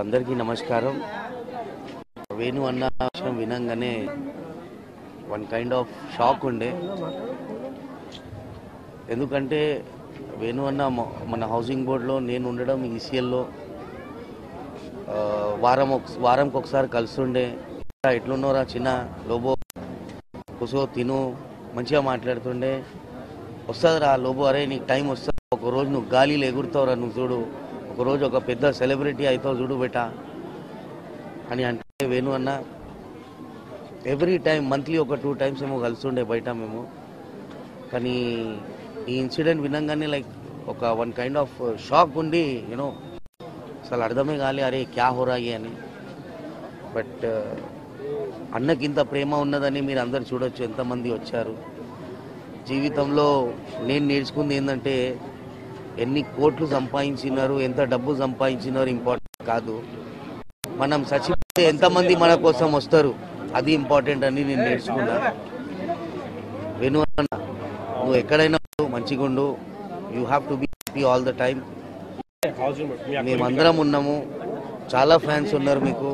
అందరికీ నమస్కారం వేణు అన్న విషయం వినంగానే వన్ కైండ్ ఆఫ్ షాక్ ఉండే ఎందుకంటే వేణు అన్న మ- మన హౌసింగ్ బోర్డులో నేను ఉండడం ఈసీఎల్లో వారం ఒక వారంకి ఒకసారి కలుస్తుండే ఎట్లున్నారా చిన్న లోబో కుసో తిను మంచిగా మాట్లాడుతుండే వస్తుందిరా లోబో అరే నీకు టైం వస్తుంది ఒక రోజు నువ్వు గాలిలో ఎగురుతావురా నువ్వు చూడు ఒక రోజు ఒక పెద్ద సెలబ్రిటీ అవుతావు చూడు బేటా అని అంటే వేణు అన్న ఎవ్రీ టైం మంత్లీ ఒక టూ టైమ్స్ ఏమో కలుస్తుండే బయట మేము కానీ ఈ ఇన్సిడెంట్ వినంగానే లైక్ ఒక వన్ కైండ్ ఆఫ్ షాక్ ఉండి యూనో అసలు అర్థమే కాలే అరే క్యా హోరాయి అని బట్ అన్నకి ఇంత ప్రేమ ఉన్నదని మీరు అందరు చూడొచ్చు ఎంతమంది వచ్చారు జీవితంలో నేను నేర్చుకుంది ఏంటంటే ఎన్ని కోట్లు సంపాదించినారు ఎంత డబ్బు సంపాదించినారు ఇంపార్టెంట్ కాదు మనం చచ్చిపోతే ఎంతమంది మన కోసం వస్తారు అది ఇంపార్టెంట్ అని నేను నేర్చుకున్నా వెను అన్న నువ్వు ఎక్కడైనా ఉండు, మంచిగా ఉండు you have to be happy all the time మేమందరం ఉన్నాము చాలా ఫ్యాన్స్ ఉన్నారు మీకు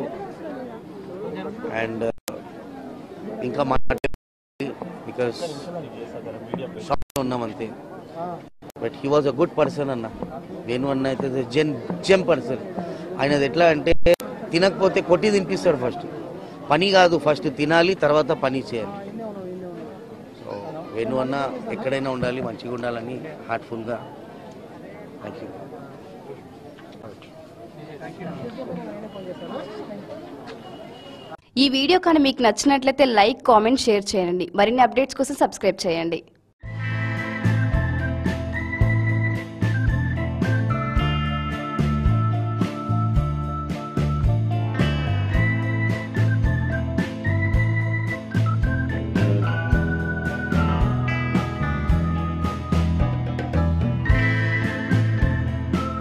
అండ్ ఇంకా మాట్లాడే బికాస్ షాక్ ఉన్నాం అంతే but he was a good person అన్న వేణు అన్న అయితే జెన్ జెమ్ పర్సన్ ఆయనది ఎట్లా అంటే తినకపోతే కొట్టి తినిపిస్తాడు ఫస్ట్ పని కాదు ఫస్ట్ తినాలి తర్వాత పని చేయాలి సో వేణు అన్న ఎక్కడైనా ఉండాలి మంచిగా ఉండాలని హార్ట్ఫుల్గా థ్యాంక్ యూ ఈ వీడియో కానీ మీకు నచ్చినట్లయితే లైక్ కామెంట్ షేర్ చేయండి మరిన్ని అప్డేట్స్ కోసం సబ్స్క్రైబ్ చేయండి